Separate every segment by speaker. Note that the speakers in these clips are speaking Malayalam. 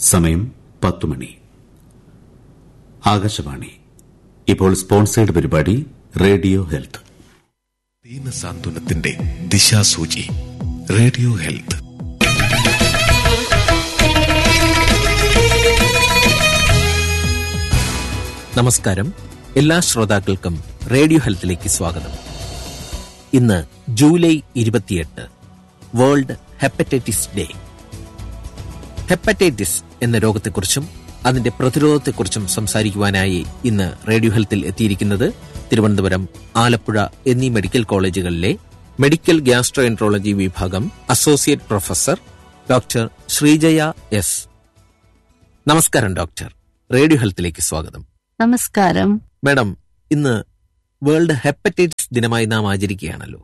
Speaker 1: സമയം പത്തു മണി ആകാശവാണി ഇപ്പോൾ സ്പോൺസേഡ് പരിപാടി റേഡിയോ ഹെൽത്ത്
Speaker 2: ദീനസാന്ത്വനത്തിന്റെ ദിശാസൂചി റേഡിയോ ഹെൽത്ത്
Speaker 3: നമസ്കാരം എല്ലാ ശ്രോതാക്കൾക്കും റേഡിയോ ഹെൽത്തിലേക്ക് സ്വാഗതം ഇന്ന് ജൂലൈ ഇരുപത്തിയെട്ട് വേൾഡ് ഹെപ്പറ്റൈറ്റിസ് ഡേ ഹെപ്പറ്റൈറ്റിസ് എന്ന രോഗത്തെക്കുറിച്ചും അതിന്റെ പ്രതിരോധത്തെക്കുറിച്ചും സംസാരിക്കുവാനായി ഇന്ന് റേഡിയോ ഹെൽത്തിൽ എത്തിയിരിക്കുന്നത് തിരുവനന്തപുരം ആലപ്പുഴ എന്നീ മെഡിക്കൽ കോളേജുകളിലെ മെഡിക്കൽ ഗ്യാസ്ട്രോഎൻട്രോളജി വിഭാഗം associate professor doctor Sreejaya S നമസ്കാരം ഡോക്ടർ റേഡിയോ ഹെൽത്തിലേക്ക് സ്വാഗതം
Speaker 4: നമസ്കാരം
Speaker 3: മാഡം ഇന്ന് വേൾഡ് ഹെപ്പറ്റൈറ്റിസ് ദിനമായി നാം ആചരിക്കുകയാണല്ലോ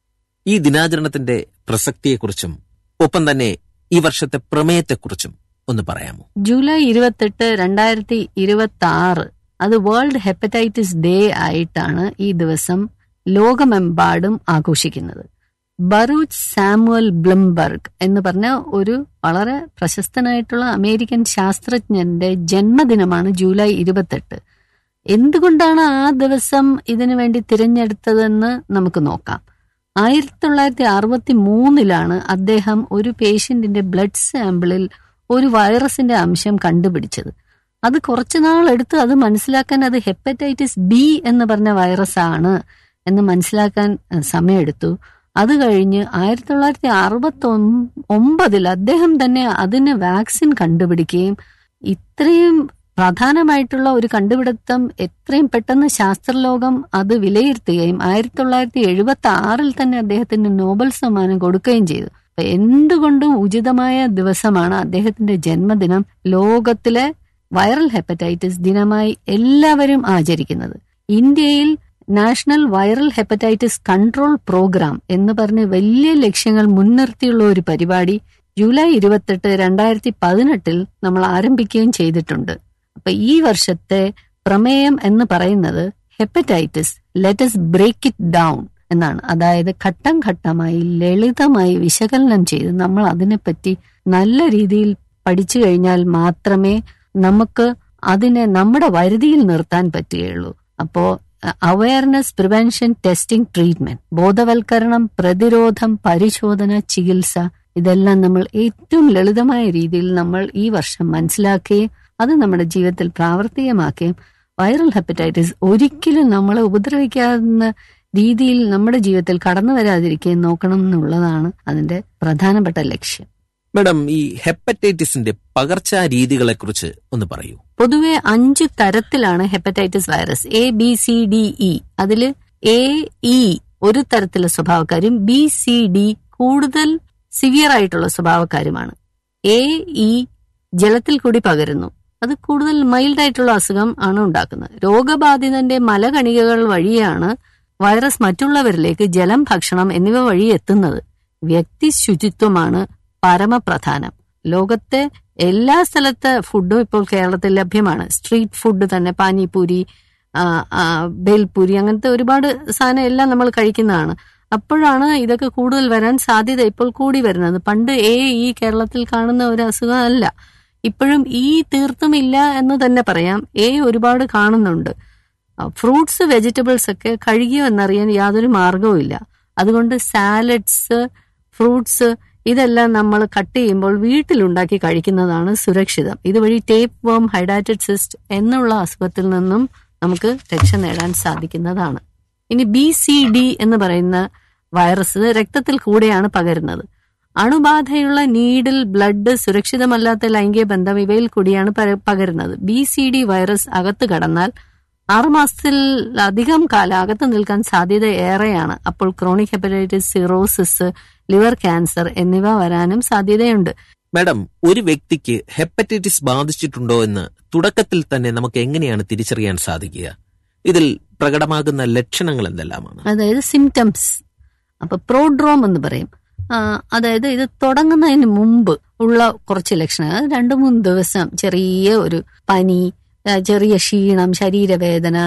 Speaker 3: ഈ ദിനാചരണത്തിന്റെ പ്രസക്തിയെക്കുറിച്ചും ഒപ്പം തന്നെ ഈ വർഷത്തെ പ്രമേയത്തെക്കുറിച്ചും ഒന്ന് പറയാമോ
Speaker 4: ജൂലൈ ഇരുപത്തെട്ട് രണ്ടായിരത്തി ഇരുപത്തി ആറ് അത് വേൾഡ് ഹെപ്പറ്റൈറ്റിസ് ഡേ ആയിട്ടാണ് ഈ ദിവസം ലോകമെമ്പാടും ആഘോഷിക്കുന്നത് ബറൂച്ച് സാമുവൽ ബ്ലംബർഗ് എന്ന് പറഞ്ഞ ഒരു വളരെ പ്രശസ്തനായിട്ടുള്ള അമേരിക്കൻ ശാസ്ത്രജ്ഞന്റെ ജന്മദിനമാണ് ജൂലൈ ഇരുപത്തെട്ട് എന്തുകൊണ്ടാണ് ആ ദിവസം ഇതിനു വേണ്ടി തിരഞ്ഞെടുത്തതെന്ന് നമുക്ക് നോക്കാം ആയിരത്തി തൊള്ളായിരത്തി അറുപത്തി മൂന്നിലാണ് അദ്ദേഹം ഒരു പേഷ്യന്റിന്റെ ബ്ലഡ് സാമ്പിളിൽ ഒരു വൈറസിന്റെ അംശം കണ്ടുപിടിച്ചത് അത് കുറച്ചു നാളെടുത്ത് അത് മനസ്സിലാക്കാൻ അത് ഹെപ്പറ്റൈറ്റിസ് ബി എന്ന് പറഞ്ഞ വൈറസ് ആണ് എന്ന് മനസ്സിലാക്കാൻ അഹ്, സമയമെടുത്തു അത് കഴിഞ്ഞ് ആയിരത്തി തൊള്ളായിരത്തി അറുപത്തി ഒമ്പതിൽ അദ്ദേഹം തന്നെ അതിന് വാക്സിൻ കണ്ടുപിടിക്കുകയും ഇത്രയും പ്രധാനമായിട്ടുള്ള ഒരു കണ്ടുപിടുത്തം എത്രയും പെട്ടെന്ന് ശാസ്ത്രലോകം അത് വിലയിരുത്തുകയും ആയിരത്തി തൊള്ളായിരത്തി എഴുപത്തി ആറിൽ തന്നെ അദ്ദേഹത്തിന് നോബൽ സമ്മാനം കൊടുക്കുകയും ചെയ്തു അപ്പൊ എന്തുകൊണ്ടും ഉചിതമായ ദിവസമാണ് അദ്ദേഹത്തിന്റെ ജന്മദിനം ലോകത്തിലെ വൈറൽ ഹെപ്പറ്റൈറ്റിസ് ദിനമായി എല്ലാവരും ആചരിക്കുന്നത് ഇന്ത്യയിൽ national viral hepatitis control programme എന്ന് പറഞ്ഞ് വലിയ ലക്ഷ്യങ്ങൾ മുൻനിർത്തിയുള്ള ഒരു പരിപാടി ജൂലൈ ഇരുപത്തെട്ട് രണ്ടായിരത്തി പതിനെട്ടിൽ നമ്മൾ ആരംഭിക്കുകയും ചെയ്തിട്ടുണ്ട് അപ്പൊ ഈ വർഷത്തെ പ്രമേയം എന്ന് പറയുന്നത് hepatitis let's break it down എന്നാണ് അതായത് ഘട്ടം ഘട്ടമായി ലളിതമായി വിശകലനം ചെയ്ത് നമ്മൾ അതിനെപ്പറ്റി നല്ല രീതിയിൽ പഠിച്ചു കഴിഞ്ഞാൽ മാത്രമേ നമുക്ക് അതിനെ നമ്മുടെ വരുതിയിൽ നിർത്താൻ പറ്റുകയുള്ളൂ അപ്പോ അവയർനെസ് പ്രിവെൻഷൻ ടെസ്റ്റിംഗ് ട്രീറ്റ്മെന്റ് ബോധവൽക്കരണം പ്രതിരോധം പരിശോധന ചികിത്സ ഇതെല്ലാം നമ്മൾ ഏറ്റവും ലളിതമായ രീതിയിൽ നമ്മൾ ഈ വർഷം മനസ്സിലാക്കുകയും അത് നമ്മുടെ ജീവിതത്തിൽ പ്രാവർത്തികമാക്കുകയും വൈറൽ ഹെപ്പറ്റൈറ്റിസ് ഒരിക്കലും നമ്മളെ ഉപദ്രവിക്കാവുന്ന രീതിയിൽ നമ്മുടെ ജീവിതത്തിൽ കടന്നു വരാതിരിക്കുകയും നോക്കണം എന്നുള്ളതാണ് അതിന്റെ പ്രധാനപ്പെട്ട ലക്ഷ്യം
Speaker 3: മാഡം ഈ ഹെപ്പറ്റൈറ്റിസിന്റെ പകർച്ചാ രീതികളെക്കുറിച്ച് ഒന്ന് പറയൂ
Speaker 4: പൊതുവെ അഞ്ച് തരത്തിലാണ് hepatitis virus A B C D E അതില് എ ഇ ഒരു തരത്തിലുള്ള സ്വഭാവക്കാരും ബി സി ഡി കൂടുതൽ സിവിയർ ആയിട്ടുള്ള സ്വഭാവക്കാരുമാണ് എ ഇ ജലത്തിൽ കൂടി പകരുന്നു അത് കൂടുതൽ മൈൽഡ് ആയിട്ടുള്ള അസുഖം ആണ് ഉണ്ടാക്കുന്നത് രോഗബാധിതന്റെ മലകണികകൾ വഴിയാണ് വൈറസ് മറ്റുള്ളവരിലേക്ക് ജലം ഭക്ഷണം എന്നിവ വഴി എത്തുന്നത് വ്യക്തി ശുചിത്വമാണ് പരമപ്രധാനം ലോകത്തെ എല്ലാ സ്ഥലത്തെ ഫുഡും ഇപ്പോൾ കേരളത്തിൽ ലഭ്യമാണ് സ്ട്രീറ്റ് ഫുഡ് തന്നെ പാനിപൂരി ആ, ആ, ബേൽപൂരി അങ്ങനത്തെ ഒരുപാട് സാധനം എല്ലാം നമ്മൾ കഴിക്കുന്നതാണ് അപ്പോഴാണ് ഇതൊക്കെ കൂടുതൽ വരാൻ സാധ്യത ഇപ്പോൾ കൂടി വരുന്നത് പണ്ട് ഏ ഈ കേരളത്തിൽ കാണുന്ന ഒരു അസുഖമല്ല ഇപ്പോഴും ഈ തീർത്തും ഇല്ല എന്ന് തന്നെ പറയാം എ ഒരുപാട് കാണുന്നുണ്ട് ഫ്രൂട്ട്സ് വെജിറ്റബിൾസ് ഒക്കെ കഴുകിയോ എന്നറിയാൻ യാതൊരു മാർഗവും ഇല്ല അതുകൊണ്ട് സാലഡ്സ് ഫ്രൂട്ട്സ് ഇതെല്ലാം നമ്മൾ കട്ട് ചെയ്യുമ്പോൾ വീട്ടിലുണ്ടാക്കി കഴിക്കുന്നതാണ് സുരക്ഷിതം ഇതുവഴി ടേപ്പ് വേം ഹൈഡാറ്റഡ് സിസ്റ്റ് എന്നുള്ള അസുഖത്തിൽ നിന്നും നമുക്ക് രക്ഷ നേടാൻ സാധിക്കുന്നതാണ് ഇനി ബി സി ഡി എന്ന് പറയുന്ന വൈറസ് രക്തത്തിൽ കൂടെയാണ് പകരുന്നത് അണുബാധയുള്ള നീഡിൽ ബ്ലഡ് സുരക്ഷിതമല്ലാത്ത ലൈംഗിക ബന്ധം ഇവയിൽ കൂടിയാണ് പര- പകരുന്നത് ബി സി ഡി വൈറസ് അകത്ത് കടന്നാൽ ആറുമാസത്തിൽ അധികം കാലം അകത്ത് നിൽക്കാൻ സാധ്യത ഏറെയാണ് അപ്പോൾ chronic hepatitis cirrhosis liver cancer എന്നിവ വരാനും സാധ്യതയുണ്ട്
Speaker 3: മാഡം ഒരു വ്യക്തിക്ക് ഹെപ്പറ്റൈറ്റിസ് ബാധിച്ചിട്ടുണ്ടോ എന്ന് തുടക്കത്തിൽ തന്നെ നമുക്ക് എങ്ങനെയാണ് തിരിച്ചറിയാൻ സാധിക്കുക ഇതിൽ പ്രകടമാകുന്ന ലക്ഷണങ്ങൾ എന്തെല്ലാമാണ്
Speaker 4: അതായത് സിംറ്റംസ് അപ്പൊ പ്രോഡ്രോം എന്ന് പറയും ആ, അതായത് ഇത് തുടങ്ങുന്നതിന് മുമ്പ് ഉള്ള കുറച്ച് ലക്ഷണങ്ങൾ അത് രണ്ടു മൂന്ന് ദിവസം ചെറിയ ഒരു പനി ആ, ചെറിയ ക്ഷീണം ശരീരവേദന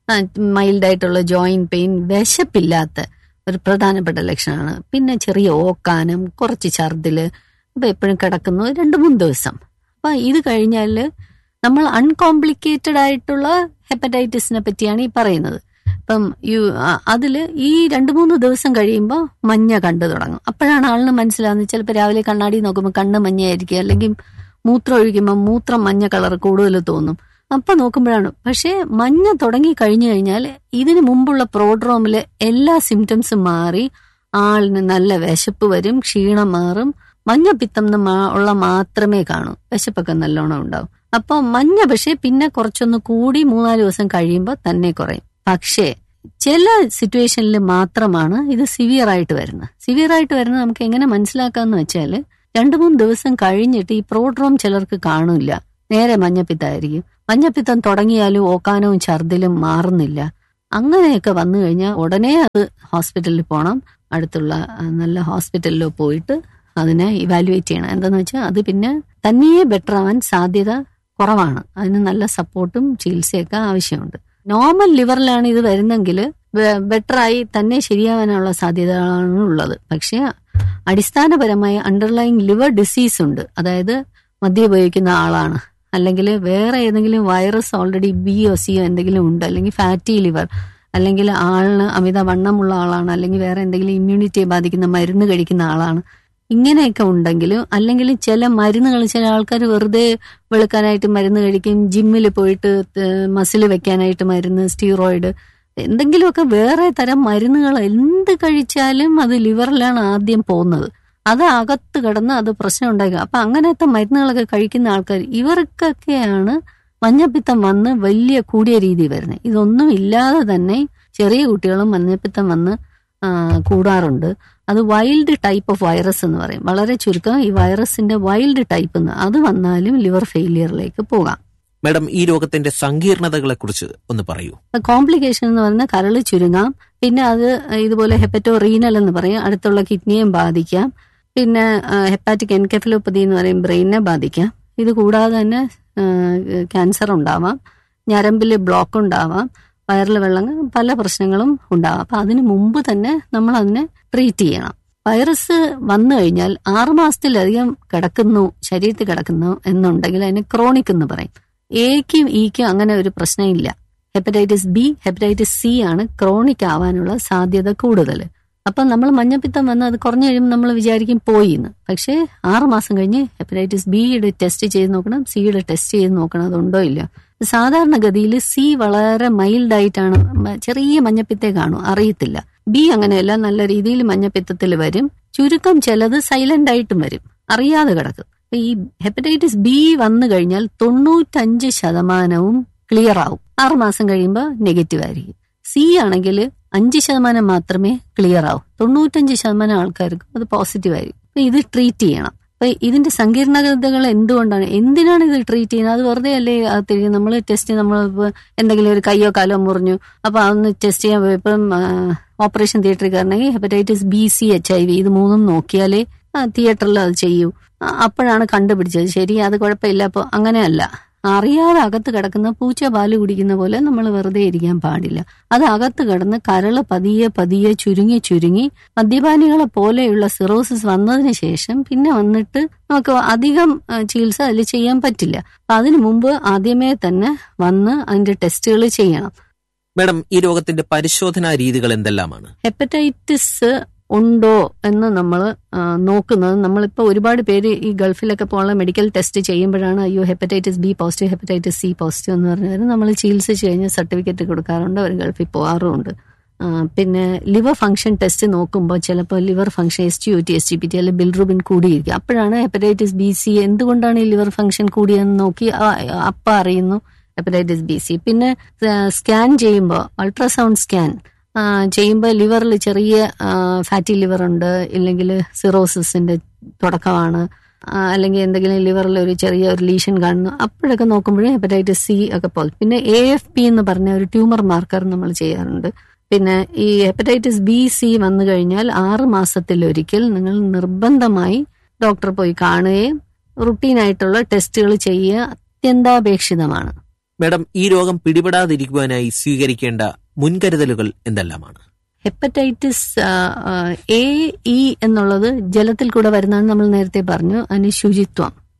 Speaker 4: മൈൽഡ് ആയിട്ടുള്ള ജോയിന്റ് പെയിൻ വിശപ്പില്ലാത്ത ഒരു പ്രധാനപ്പെട്ട ലക്ഷണമാണ് പിന്നെ ചെറിയ ഓക്കാനം കുറച്ച് ഛർദില് അപ്പൊ എപ്പോഴും കിടക്കുന്നു രണ്ടു മൂന്ന് ദിവസം അപ്പൊ ഇത് കഴിഞ്ഞാൽ നമ്മൾ അൺകോംപ്ലിക്കേറ്റഡ് ആയിട്ടുള്ള ഹെപ്പറ്റൈറ്റിസിനെ പറ്റിയാണ് ഈ പറയുന്നത് ഇപ്പം യു അ- അതില് ഈ രണ്ട് മൂന്ന് ദിവസം കഴിയുമ്പോൾ മഞ്ഞ കണ്ടു തുടങ്ങും അപ്പോഴാണ് ആളിന് മനസ്സിലാവുന്നത് ചിലപ്പോൾ രാവിലെ കണ്ണാടി നോക്കുമ്പോൾ കണ്ണ് മഞ്ഞയായിരിക്കും അല്ലെങ്കിൽ മൂത്രം ഒഴിക്കുമ്പോൾ മൂത്രം മഞ്ഞ കളർ കൂടുതൽ തോന്നും അപ്പൊ നോക്കുമ്പോഴാണ് പക്ഷേ മഞ്ഞ തുടങ്ങി കഴിഞ്ഞു കഴിഞ്ഞാൽ ഇതിന് മുമ്പുള്ള പ്രോഡ്രോമില് എല്ലാ സിംറ്റംസും മാറി ആളിന് നല്ല വിശപ്പ് വരും ക്ഷീണം മാറും മഞ്ഞപ്പിത്തം എന്ന് മാ- ഉള്ള മാത്രമേ കാണൂ വിശപ്പൊക്കെ നല്ലോണം ഉണ്ടാവും അപ്പൊ മഞ്ഞ പക്ഷേ പിന്നെ കുറച്ചൊന്ന് കൂടി മൂന്നാല് ദിവസം കഴിയുമ്പോൾ തന്നെ കുറയും പക്ഷേ ചില സിറ്റുവേഷനിൽ മാത്രമാണ് ഇത് സിവിയർ ആയിട്ട് വരുന്നത് സിവിയർ ആയിട്ട് വരുന്നത് നമുക്ക് എങ്ങനെ മനസ്സിലാക്കാന്ന് വെച്ചാൽ രണ്ടു മൂന്ന് ദിവസം കഴിഞ്ഞിട്ട് ഈ പ്രോഡ്രോം ചിലർക്ക് കാണില്ല നേരെ മഞ്ഞപ്പിത്തായിരിക്കും മഞ്ഞപ്പിത്തം തുടങ്ങിയാലും ഓക്കാനവും ഛർദിലും മാറുന്നില്ല അങ്ങനെയൊക്കെ വന്നു കഴിഞ്ഞാൽ ഉടനെ അത് ഹോസ്പിറ്റലിൽ പോകണം അടുത്തുള്ള ആ, നല്ല ഹോസ്പിറ്റലിലോ പോയിട്ട് അതിനെ ഇവാലുവേറ്റ് ചെയ്യണം എന്താന്ന് വെച്ചാൽ അത് പിന്നെ തന്നെയേ ബെറ്റർ ആവാൻ സാധ്യത കുറവാണ് അതിന് നല്ല സപ്പോർട്ടും ചികിത്സയൊക്കെ ആവശ്യമുണ്ട് നോർമൽ ലിവറിലാണ് ഇത് വരുന്നെങ്കിൽ ബെറ്ററായി തന്നെ ശരിയാവാനുള്ള സാധ്യതകളാണ് ഉള്ളത് പക്ഷേ അടിസ്ഥാനപരമായ അണ്ടർലൈങ് ലിവർ ഡിസീസ് ഉണ്ട് അതായത് മദ്യം ഉപയോഗിക്കുന്ന ആളാണ് അല്ലെങ്കിൽ വേറെ ഏതെങ്കിലും വൈറസ് ഓൾറെഡി ബിയോ സിയോ എന്തെങ്കിലും ഉണ്ട് അല്ലെങ്കിൽ ഫാറ്റി ലിവർ അല്ലെങ്കിൽ ആളിന് അമിത വണ്ണമുള്ള ആളാണ് അല്ലെങ്കിൽ വേറെ എന്തെങ്കിലും ഇമ്മ്യൂണിറ്റിയെ ബാധിക്കുന്ന മരുന്ന് കഴിക്കുന്ന ആളാണ് ഇങ്ങനെയൊക്കെ ഉണ്ടെങ്കിലും അല്ലെങ്കിൽ ചില മരുന്നുകൾ ചില ആൾക്കാർ വെറുതെ വെളുക്കാനായിട്ട് മരുന്ന് കഴിക്കും ജിമ്മിൽ പോയിട്ട് മസിൽ വെക്കാനായിട്ട് മരുന്ന് സ്റ്റീറോയിഡ് എന്തെങ്കിലുമൊക്കെ വേറെ തരം മരുന്നുകൾ എന്ത് കഴിച്ചാലും അത് ലിവറിലാണ് ആദ്യം പോകുന്നത് അത് അകത്ത് കിടന്ന് അത് പ്രശ്നം ഉണ്ടാക്കുക അപ്പൊ അങ്ങനത്തെ മരുന്നുകളൊക്കെ കഴിക്കുന്ന ആൾക്കാർ ഇവർക്കൊക്കെയാണ് മഞ്ഞപ്പിത്തം വന്ന് വലിയ കൂടിയ രീതി വരുന്നത് ഇതൊന്നും ഇല്ലാതെ തന്നെ ചെറിയ കുട്ടികളും മഞ്ഞപ്പിത്തം വന്ന് ആ, കൂടാറുണ്ട് അത് വൈൽഡ് ടൈപ്പ് ഓഫ് വൈറസ് എന്ന് പറയും വളരെ ചുരുക്കം ഈ വൈറസിന്റെ വൈൽഡ് ടൈപ്പ് എന്ന് അത് വന്നാലും ലിവർ ഫെയിലിയറിലേക്ക് പോകാം
Speaker 3: മാഡം ഈ രോഗത്തിന്റെ സങ്കീർണതകളെ കുറിച്ച് ഒന്ന് പറയൂ
Speaker 4: കോംപ്ലിക്കേഷൻ എന്ന് പറയുന്നത് കരള് ചുരുങ്ങാം പിന്നെ അത് ഇതുപോലെ ഹെപ്പറ്റോ റീനൽ എന്ന് പറയും അടുത്തുള്ള കിഡ്നിയെയും ബാധിക്കാം പിന്നെ ഹെപ്പാറ്റിക് എൻകെഫലോപ്പതി എന്ന് പറയും ബ്രെയിനെ ബാധിക്കാം ഇത് കൂടാതെ തന്നെ ക്യാൻസർ ഉണ്ടാവാം ഞരമ്പിൽ ബ്ലോക്ക് ഉണ്ടാവാം വയറിൽ വെള്ളം പല പ്രശ്നങ്ങളും ഉണ്ടാവാം അപ്പൊ അതിന് മുമ്പ് തന്നെ നമ്മൾ അതിനെ ട്രീറ്റ് ചെയ്യണം വൈറസ് വന്നു കഴിഞ്ഞാൽ ആറുമാസത്തിലധികം കിടക്കുന്നു ശരീരത്തിൽ കിടക്കുന്നു എന്നുണ്ടെങ്കിൽ അതിനെ ക്രോണിക് എന്ന് പറയും എക്കും ഇക്കും അങ്ങനെ ഒരു പ്രശ്നമില്ല ഹെപ്പറ്റൈറ്റിസ് ബി ഹെപ്പറ്റൈറ്റിസ് സി ആണ് ക്രോണിക് ആവാനുള്ള സാധ്യത കൂടുതൽ അപ്പം നമ്മൾ മഞ്ഞപ്പിത്തം വന്ന് അത് കുറഞ്ഞു കഴിയുമ്പോൾ നമ്മൾ വിചാരിക്കും പോയി എന്ന് പക്ഷേ ആറ് മാസം കഴിഞ്ഞ് ഹെപ്പറ്റൈറ്റിസ് ബിയുടെ ടെസ്റ്റ് ചെയ്ത് നോക്കണം സിയുടെ ടെസ്റ്റ് ചെയ്ത് നോക്കണം അതുണ്ടോ ഇല്ല സാധാരണഗതിയിൽ സി വളരെ മൈൽഡ് ആയിട്ടാണ് മ- ചെറിയ മഞ്ഞപ്പിത്തേ കാണും അറിയത്തില്ല ബി അങ്ങനെയല്ല നല്ല രീതിയിൽ മഞ്ഞപ്പിത്തത്തിൽ വരും ചുരുക്കം ചിലത് സൈലന്റ് ആയിട്ടും വരും അറിയാതെ കിടക്കും അപ്പൊ ഈ ഹെപ്പറ്റൈറ്റിസ് ബി വന്നു കഴിഞ്ഞാൽ തൊണ്ണൂറ്റഞ്ച് ശതമാനവും ക്ലിയർ ആവും ആറ് മാസം കഴിയുമ്പോൾ നെഗറ്റീവ് ആയിരിക്കും സി ആണെങ്കിൽ അഞ്ച് ശതമാനം മാത്രമേ ക്ലിയർ ആവൂ തൊണ്ണൂറ്റഞ്ച് ശതമാനം ആൾക്കാർക്കും അത് പോസിറ്റീവ് ആയിരിക്കും അപ്പൊ ഇത് ട്രീറ്റ് ചെയ്യണം അപ്പൊ ഇതിന്റെ സങ്കീർണതകൾ എന്തുകൊണ്ടാണ് എന്തിനാണ് ഇത് ട്രീറ്റ് ചെയ്യുന്നത് അത് വെറുതെ അല്ലേ തിരികെ നമ്മൾ ടെസ്റ്റ് നമ്മൾ എന്തെങ്കിലും ഒരു കയ്യോ കാലോ മുറിഞ്ഞു അപ്പൊ അതൊന്ന് ടെസ്റ്റ് ചെയ്യാൻ പോയപ്പം ഓപ്പറേഷൻ തിയേറ്ററിൽ കയറണമെങ്കിൽ hepatitis B C H I V ഇത് മൂന്നും നോക്കിയാലേ തിയേറ്ററിൽ അത് ചെയ്യൂ ആ, അപ്പോഴാണ് കണ്ടുപിടിച്ചത് ശരി അത് കുഴപ്പമില്ല അപ്പോൾ അങ്ങനെയല്ല അറിയാതെ അകത്ത് കിടക്കുന്ന പൂച്ച പാല് കുടിക്കുന്ന പോലെ നമ്മൾ വെറുതെ ഇരിക്കാൻ പാടില്ല അത് അകത്ത് കിടന്ന് കരള് പതിയെ പതിയെ ചുരുങ്ങി ചുരുങ്ങി മദ്യപാനികളെ പോലെയുള്ള സിറോസിസ് വന്നതിന് ശേഷം പിന്നെ വന്നിട്ട് നമുക്ക് അധികം ആ, ചികിത്സ അതിൽ ചെയ്യാൻ പറ്റില്ല അപ്പൊ അതിനു മുമ്പ് ആദ്യമേ തന്നെ വന്ന് അതിന്റെ ടെസ്റ്റുകൾ ചെയ്യണം
Speaker 3: മാഡം ഈ രോഗത്തിന്റെ പരിശോധനാ രീതികൾ എന്തെല്ലാമാണ്
Speaker 4: ഹെപ്പറ്റൈറ്റിസ് ഉണ്ടോ എന്ന് നമ്മൾ നോക്കുന്നത് നമ്മളിപ്പോൾ ഒരുപാട് പേര് ഈ ഗൾഫിലൊക്കെ പോകാനുള്ള മെഡിക്കൽ ടെസ്റ്റ് ചെയ്യുമ്പോഴാണ് അയ്യോ hepatitis B positive hepatitis C positive എന്ന് പറഞ്ഞാൽ നമ്മൾ ചികിത്സിച്ച് കഴിഞ്ഞ് സർട്ടിഫിക്കറ്റ് കൊടുക്കാറുണ്ട് അവർ ഗൾഫിൽ പോകാറുമുണ്ട് ആ, പിന്നെ ലിവർ ഫംഗ്ഷൻ ടെസ്റ്റ് നോക്കുമ്പോൾ ചിലപ്പോൾ liver function S T O T S T P T അല്ലെങ്കിൽ ബിൽറുബിൻ കൂടിയിരിക്കും അപ്പോഴാണ് ഹെപ്പറ്റൈറ്റിസ് ബി സി എന്തുകൊണ്ടാണ് ഈ ലിവർ ഫംഗ്ഷൻ കൂടിയെന്ന് നോക്കി അപ്പം അറിയുന്നു ഹെപ്പറ്റൈറ്റിസ് ബി സി പിന്നെ സ്കാൻ ചെയ്യുമ്പോൾ അൾട്രാസൗണ്ട് സ്കാൻ ചെയ്യുമ്പോൾ ലിവറിൽ ചെറിയ ഫാറ്റി ലിവർ ഉണ്ട് ഇല്ലെങ്കിൽ സിറോസിന്റെ തുടക്കമാണ് ആ, അല്ലെങ്കിൽ എന്തെങ്കിലും ലിവറിൽ ഒരു ചെറിയ ഒരു ലീഷൻ കാണുന്നു അപ്പോഴൊക്കെ നോക്കുമ്പോഴേ ഹെപ്പറ്റൈറ്റിസ് സി ഒക്കെ പോകും പിന്നെ എ എഫ് പി എന്ന് പറഞ്ഞ ഒരു ട്യൂമർ മാർക്കർ നമ്മൾ ചെയ്യാറുണ്ട് പിന്നെ ഈ ഹെപ്പറ്റൈറ്റിസ് ബി സി വന്നു കഴിഞ്ഞാൽ ആറ് മാസത്തിലൊരിക്കൽ നിങ്ങൾ നിർബന്ധമായി ഡോക്ടറെ പോയി കാണുകയും റുട്ടീനായിട്ടുള്ള ടെസ്റ്റുകൾ ചെയ്യുക അത്യന്താപേക്ഷിതമാണ്
Speaker 3: മാഡം ഈ രോഗം പിടിപെടാതിരിക്കുവാനായി സ്വീകരിക്കേണ്ട മുൻകരുതലുകൾ എന്തെല്ലാമാണ്
Speaker 4: ഹെപ്പറ്റൈറ്റിസ് എ ഇ എന്നുള്ളത് ജലത്തിൽ കൂടെ വരുന്നതാണ് നമ്മൾ നേരത്തെ പറഞ്ഞു അതിന് ശുചിത്വം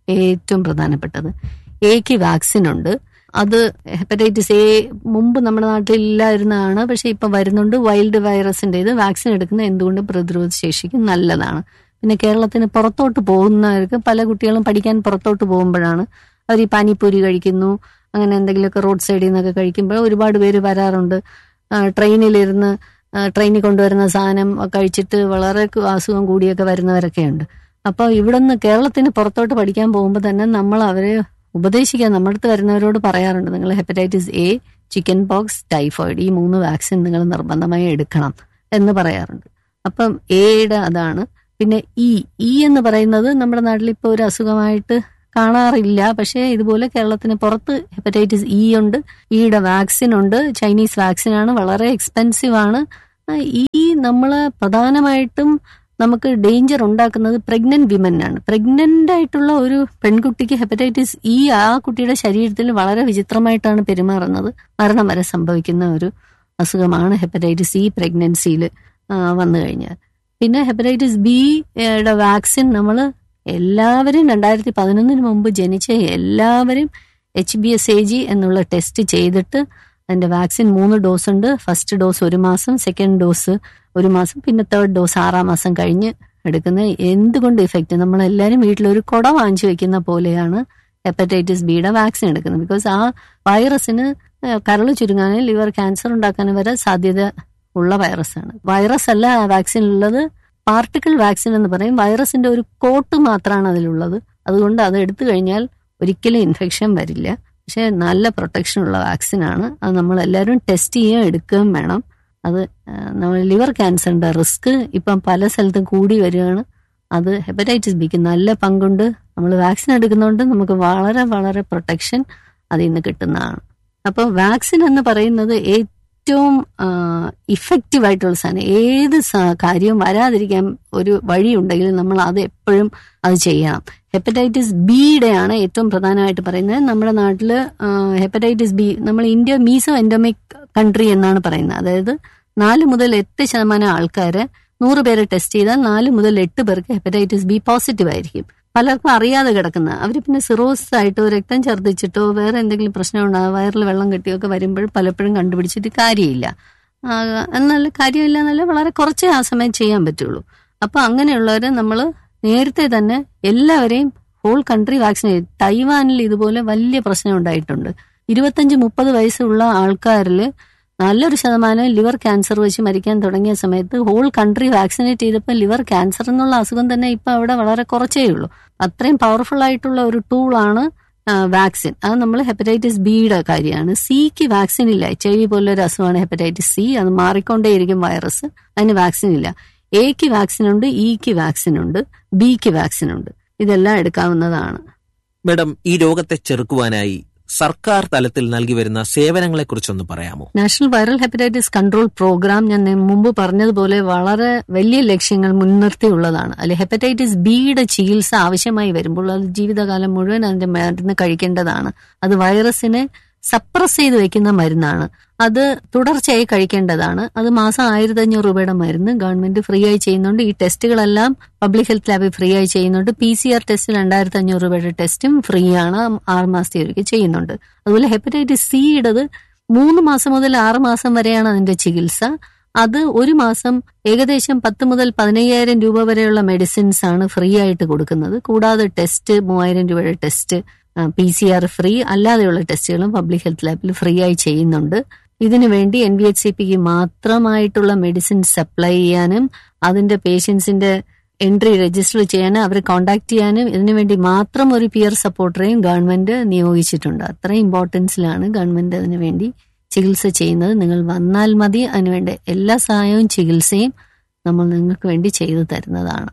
Speaker 4: ഏറ്റവും പ്രധാനപ്പെട്ടത് എക്ക് വാക്സിൻ ഉണ്ട് അത് ഹെപ്പറ്റൈറ്റിസ് എ മുമ്പ് നമ്മുടെ നാട്ടിൽ ഇല്ലായിരുന്നതാണ് പക്ഷെ ഇപ്പൊ വരുന്നുണ്ട് വൈൽഡ് വൈറസിന്റെ ഇത് വാക്സിൻ എടുക്കുന്നത് എന്തുകൊണ്ട് പ്രതിരോധ ശേഷിക്ക് നല്ലതാണ് പിന്നെ കേരളത്തിന് പുറത്തോട്ട് പോകുന്നവർക്ക് പല കുട്ടികളും പഠിക്കാൻ പുറത്തോട്ട് പോകുമ്പോഴാണ് അവർ ഈ പാനിപ്പൂരി കഴിക്കുന്നു അങ്ങനെ എന്തെങ്കിലുമൊക്കെ റോഡ് സൈഡിൽ നിന്നൊക്കെ കഴിക്കുമ്പോൾ ഒരുപാട് പേര് വരാറുണ്ട് ആ, ട്രെയിനിലിരുന്ന് ആ, ട്രെയിനിൽ കൊണ്ടുവരുന്ന സാധനം കഴിച്ചിട്ട് വളരെ കു- അസുഖം കൂടിയൊക്കെ വരുന്നവരൊക്കെ ഉണ്ട് അപ്പോൾ ഇവിടുന്ന് കേരളത്തിന് പുറത്തോട്ട് പഠിക്കാൻ പോകുമ്പോൾ തന്നെ നമ്മൾ അവരെ ഉപദേശിക്കാൻ നമ്മുടെ അടുത്ത് വരുന്നവരോട് പറയാറുണ്ട് നിങ്ങൾ hepatitis A chickenpox typhoid ഈ മൂന്ന് വാക്സിൻ നിങ്ങൾ നിർബന്ധമായി എടുക്കണം എന്ന് പറയാറുണ്ട് അപ്പം എയുടെ അതാണ് പിന്നെ ഇ ഇ എന്ന് പറയുന്നത് നമ്മുടെ നാട്ടിൽ ഇപ്പോൾ ഒരു അസുഖമായിട്ട് കാണാറില്ല പക്ഷേ ഇതുപോലെ കേരളത്തിന് പുറത്ത് ഹെപ്പറ്റൈറ്റിസ് ഇ ഉണ്ട് ഇയുടെ വാക്സിൻ ഉണ്ട് ചൈനീസ് വാക്സിൻ ആണ് വളരെ എക്സ്പെൻസീവ് ആണ് ആ, ഈ നമ്മൾ പ്രധാനമായിട്ടും നമുക്ക് ഡേഞ്ചർ ഉണ്ടാക്കുന്നത് പ്രഗ്നന്റ് വിമനാണ് പ്രഗ്നന്റ് ആയിട്ടുള്ള ഒരു പെൺകുട്ടിക്ക് ഹെപ്പറ്റൈറ്റിസ് ഇ ആ കുട്ടിയുടെ ശരീരത്തിൽ വളരെ വിചിത്രമായിട്ടാണ് പെരുമാറുന്നത് മരണം വരെ സംഭവിക്കുന്ന ഒരു അസുഖമാണ് ഹെപ്പറ്റൈറ്റിസ് ഇ പ്രഗ്നൻസിയിൽ വന്നു കഴിഞ്ഞാൽ പിന്നെ ഹെപ്പറ്റൈറ്റിസ് ബി യുടെ വാക്സിൻ നമ്മൾ എല്ലാവരും രണ്ടായിരത്തി പതിനൊന്നിന് മുമ്പ് ജനിച്ച എല്ലാവരും H B S A G എന്നുള്ള ടെസ്റ്റ് ചെയ്തിട്ട് അതിന്റെ വാക്സിൻ മൂന്ന് ഡോസ് ഉണ്ട് ഫസ്റ്റ് ഡോസ് ഒരു മാസം സെക്കൻഡ് ഡോസ് ഒരു മാസം പിന്നെ തേർഡ് ഡോസ് ആറാം മാസം കഴിഞ്ഞ് എടുക്കുന്ന എന്തുകൊണ്ട് ഇഫക്റ്റ് നമ്മളെല്ലാവരും വീട്ടിലൊരു കുട വാങ്ങിച്ചു വെക്കുന്ന പോലെയാണ് ഹെപ്പറ്റൈറ്റിസ് ബിയുടെ വാക്സിൻ എടുക്കുന്നത് ബിക്കോസ് ആ വൈറസിന് കരൾ ചുരുങ്ങാനും ലിവർ ക്യാൻസർ ഉണ്ടാക്കാനും വരെ സാധ്യത ഉള്ള വൈറസാണ് വൈറസ് അല്ല ആ വാക്സിനുള്ളത് പാർട്ടിക്കിൾ വാക്സിൻ എന്ന് പറയും വൈറസിന്റെ ഒരു കോട്ട് മാത്രമാണ് അതിലുള്ളത് അതുകൊണ്ട് അത് എടുത്തു കഴിഞ്ഞാൽ ഒരിക്കലും ഇൻഫെക്ഷൻ വരില്ല പക്ഷെ നല്ല പ്രൊട്ടക്ഷൻ ഉള്ള വാക്സിനാണ് അത് നമ്മൾ എല്ലാവരും ടെസ്റ്റ് ചെയ്യുകയും എടുക്കുകയും വേണം അത് ആ, നമ്മൾ ലിവർ ക്യാൻസറിന്റെ റിസ്ക് ഇപ്പം പല സ്ഥലത്തും കൂടി വരികയാണ് അത് ഹെപ്പറ്റൈറ്റിസ് ബിക്ക് നല്ല പങ്കുണ്ട് നമ്മൾ വാക്സിൻ എടുക്കുന്നതുകൊണ്ട് നമുക്ക് വളരെ വളരെ പ്രൊട്ടക്ഷൻ അതിൽ നിന്ന് കിട്ടുന്നതാണ് അപ്പോൾ വാക്സിൻ എന്ന് പറയുന്നത് ഏറ്റവും ഇഫക്റ്റീവ് ആയിട്ടുള്ള സാധനം ഏത് സ- കാര്യവും വരാതിരിക്കാൻ ഒരു വഴിയുണ്ടെങ്കിൽ നമ്മൾ അത് എപ്പോഴും അത് ചെയ്യണം ഹെപ്പറ്റൈറ്റിസ് ബിയുടെ ആണ് ഏറ്റവും പ്രധാനമായിട്ട് പറയുന്നത് നമ്മുടെ നാട്ടിൽ ഹെപ്പറ്റൈറ്റിസ് ബി നമ്മൾ ഇന്ത്യ മീസോ എൻഡമിക് കൺട്രി എന്നാണ് പറയുന്നത് അതായത് നാല് മുതൽ എട്ട് ശതമാനം ആൾക്കാര് നൂറ് പേരെ ടെസ്റ്റ് ചെയ്താൽ നാല് മുതൽ എട്ട് പേർക്ക് ഹെപ്പറ്റൈറ്റിസ് ബി പോസിറ്റീവ് ആയിരിക്കും പലർക്കും അറിയാതെ കിടക്കുന്ന അവർ പിന്നെ സിറോസ് ആയിട്ടോ രക്തം ഛർദ്ദിച്ചിട്ടോ വേറെ എന്തെങ്കിലും പ്രശ്നം ഉണ്ടാകും വയറിൽ വെള്ളം കെട്ടിയൊക്കെ വരുമ്പോൾ പലപ്പോഴും കണ്ടുപിടിച്ചിട്ട് കാര്യമില്ല ആ, എന്നാൽ കാര്യമില്ല എന്നല്ല വളരെ കുറച്ചേ ആ സമയം ചെയ്യാൻ പറ്റുള്ളൂ അപ്പൊ അങ്ങനെയുള്ളവരെ നമ്മൾ നേരത്തെ തന്നെ എല്ലാവരെയും ഹോൾ കൺട്രി വാക്സിനേറ്റ് തൈവാനിൽ ഇതുപോലെ വലിയ പ്രശ്നം ഉണ്ടായിട്ടുണ്ട് ഇരുപത്തഞ്ച് മുപ്പത് വയസ്സുള്ള ആൾക്കാരിൽ നല്ലൊരു ശതമാനം ലിവർ ക്യാൻസർ വെച്ച് മരിക്കാൻ തുടങ്ങിയ സമയത്ത് ഹോൾ കൺട്രി വാക്സിനേറ്റ് ചെയ്തപ്പോൾ ലിവർ ക്യാൻസർ എന്നുള്ള അസുഖം തന്നെ ഇപ്പൊ അവിടെ വളരെ കുറച്ചേ ഉള്ളൂ അത്രയും പവർഫുൾ ആയിട്ടുള്ള ഒരു ടൂളാണ് വാക്സിൻ അത് നമ്മൾ ഹെപ്പറ്റൈറ്റിസ് ബിയുടെ കാര്യമാണ് സിക്ക് വാക്സിൻ ഇല്ല എച്ച് ഐ വി പോലൊരു അസുഖമാണ് ഹെപ്പറ്റൈറ്റിസ് സി അത് മാറിക്കൊണ്ടേയിരിക്കും വൈറസ് അതിന് വാക്സിൻ ഇല്ല എക്ക് വാക്സിൻ ഉണ്ട് ഇക്ക് വാക്സിൻ ഉണ്ട് ബിക്ക് വാക്സിൻ ഉണ്ട് ഇതെല്ലാം എടുക്കാവുന്നതാണ്
Speaker 3: മേഡം ഈ രോഗത്തെ ചെറുക്കുവാനായി സർക്കാർ തലത്തിൽ നൽകി വരുന്ന സേവനങ്ങളെക്കുറിച്ചൊന്ന് പറയാമോ
Speaker 4: national viral hepatitis control programme ഞാൻ നേ- മുമ്പ് പറഞ്ഞതുപോലെ വളരെ വലിയ ലക്ഷ്യങ്ങൾ മുൻനിർത്തിയുള്ളതാണ് അല്ലെ ഹെപ്പറ്റൈറ്റിസ് ബിയുടെ ചികിത്സ ആവശ്യമായി വരുമ്പോൾ അത് ജീവിതകാലം മുഴുവൻ അതിന്റെ മരുന്ന് കഴിക്കേണ്ടതാണ് അത് വൈറസിനെ സപ്രസ് ചെയ്ത് വെക്കുന്ന മരുന്നാണ് അത് തുടർച്ചയായി കഴിക്കേണ്ടതാണ് അത് മാസം ആയിരത്തി അഞ്ഞൂറ് രൂപയുടെ മരുന്ന് ഗവൺമെന്റ് ഫ്രീ ആയി ചെയ്യുന്നുണ്ട് ഈ ടെസ്റ്റുകളെല്ലാം പബ്ലിക് ഹെൽത്ത് ലാബിൽ ഫ്രീ ആയി ചെയ്യുന്നുണ്ട് പി സി ആർ ടെസ്റ്റ് രണ്ടായിരത്തി അഞ്ഞൂറ് രൂപയുടെ ടെസ്റ്റും ഫ്രീ ആണ് ആറ് മാസത്തേക്ക് ചെയ്യുന്നുണ്ട് അതുപോലെ ഹെപ്പറ്റൈറ്റിസ് സിയുടേത് മൂന്ന് മാസം മുതൽ ആറ് മാസം വരെയാണ് അതിന്റെ ചികിത്സ അത് ഒരു മാസം ഏകദേശം പത്ത് മുതൽ പതിനയ്യായിരം രൂപ വരെയുള്ള മെഡിസിൻസ് ആണ് ഫ്രീ ആയിട്ട് കൊടുക്കുന്നത് കൂടാതെ ടെസ്റ്റ് മൂവായിരം രൂപയുടെ test P C R free അല്ലാതെയുള്ള ടെസ്റ്റുകളും പബ്ലിക് ഹെൽത്ത് ലാബിൽ ഫ്രീ ആയി ചെയ്യുന്നുണ്ട് ഇതിനു വേണ്ടി എൻ ബി എച്ച് സി പിക്ക് മാത്രമായിട്ടുള്ള മെഡിസിൻ സപ്ലൈ ചെയ്യാനും അതിന്റെ പേഷ്യൻസിന്റെ എൻട്രി രജിസ്റ്റർ ചെയ്യാനും അവരെ കോണ്ടാക്ട് ചെയ്യാനും ഇതിനുവേണ്ടി മാത്രം ഒരു പിയർ സപ്പോർട്ടറെയും ഗവൺമെന്റ് നിയോഗിച്ചിട്ടുണ്ട് അത്രയും ഇമ്പോർട്ടൻസിലാണ് ഗവൺമെന്റ് അതിനു വേണ്ടി ചികിത്സ ചെയ്യുന്നത് നിങ്ങൾ വന്നാൽ മതി അതിനുവേണ്ട എല്ലാ സഹായവും ചികിത്സയും നമ്മൾ നിങ്ങൾക്ക് വേണ്ടി ചെയ്തു തരുന്നതാണ്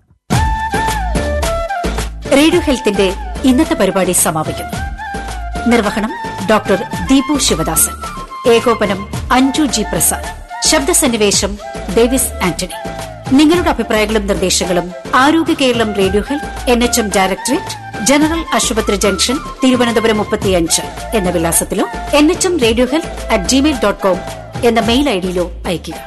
Speaker 5: റേഡിയോ ഹെൽത്തിന്റെ ഇന്നത്തെ പരിപാടി സമാപിക്കുന്നു നിർവഹണം ഡോക്ടർ ദീപു ശിവദാസൻ ഏകോപനം അഞ്ജു ജി പ്രസാദ് ശബ്ദസന്നിവേശം ഡേവിസ് ആന്റണി നിങ്ങളുടെ അഭിപ്രായങ്ങളും നിർദ്ദേശങ്ങളും Arogya Keralam radio health N H M directorate general ആശുപത്രി ജംഗ്ഷൻ തിരുവനന്തപുരം മുപ്പത്തിയഞ്ച് എന്ന വിലാസത്തിലോ N H M radio health at Gmail dot com എന്ന മെയിൽ ഐഡിയിലോ അയയ്ക്കുക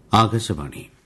Speaker 1: ആകാശവാണി